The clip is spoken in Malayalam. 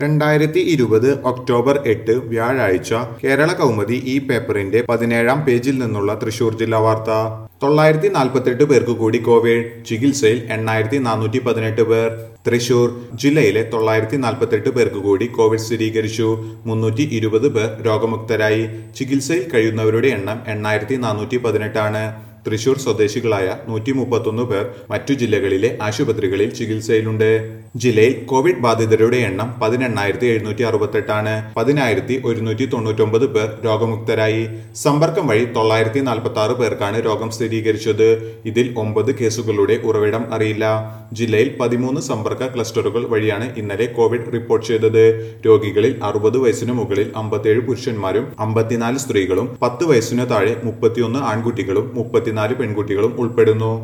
രണ്ടായിരത്തി ഇരുപത് ഒക്ടോബർ എട്ട് വ്യാഴാഴ്ച കേരള കൗമുദി ഈ പേപ്പറിന്റെ പതിനേഴാം പേജിൽ നിന്നുള്ള തൃശൂർ ജില്ലാ വാർത്ത തൊള്ളായിരത്തി നാൽപ്പത്തെട്ട് പേർക്ക് കൂടി കോവിഡ് ചികിത്സയിൽ എണ്ണായിരത്തി നാനൂറ്റി പതിനെട്ട് പേർ തൃശൂർ ജില്ലയിലെ തൊള്ളായിരത്തി നാൽപ്പത്തെട്ട് പേർക്ക് കൂടി കോവിഡ് സ്ഥിരീകരിച്ചു മുന്നൂറ്റി ഇരുപത് പേർ രോഗമുക്തരായി ചികിത്സയിൽ കഴിയുന്നവരുടെ എണ്ണം എണ്ണായിരത്തി നാനൂറ്റി പതിനെട്ടാണ് തൃശൂർ സ്വദേശികളായ നൂറ്റി മുപ്പത്തൊന്ന് പേർ മറ്റു ജില്ലകളിലെ ആശുപത്രികളിൽ ചികിത്സയിലുണ്ട് ജില്ലയിൽ കോവിഡ് ബാധിതരുടെ എണ്ണം പതിനെണ്ണായിരത്തി എഴുന്നൂറ്റി അറുപത്തെട്ടാണ് പതിനായിരത്തി ഒരുന്നൂറ്റി തൊണ്ണൂറ്റൊമ്പത് പേർ രോഗമുക്തരായി സമ്പർക്കം വഴി തൊള്ളായിരത്തി നാൽപ്പത്തി ആറ് പേർക്കാണ് രോഗം സ്ഥിരീകരിച്ചത് ഇതിൽ ഒമ്പത് കേസുകളുടെ ഉറവിടം അറിയില്ല ജില്ലയിൽ പതിമൂന്ന് സമ്പർക്ക ക്ലസ്റ്ററുകൾ വഴിയാണ് ഇന്നലെ കോവിഡ് റിപ്പോർട്ട് ചെയ്തത് രോഗികളിൽ അറുപത് വയസ്സിനു മുകളിൽ അമ്പത്തിയേഴ് പുരുഷന്മാരും അമ്പത്തിനാല് സ്ത്രീകളും പത്ത് വയസ്സിനു താഴെ മുപ്പത്തിയൊന്ന് ആൺകുട്ടികളും മുപ്പത്തിനാല് പെൺകുട്ടികളും ഉൾപ്പെടുന്നു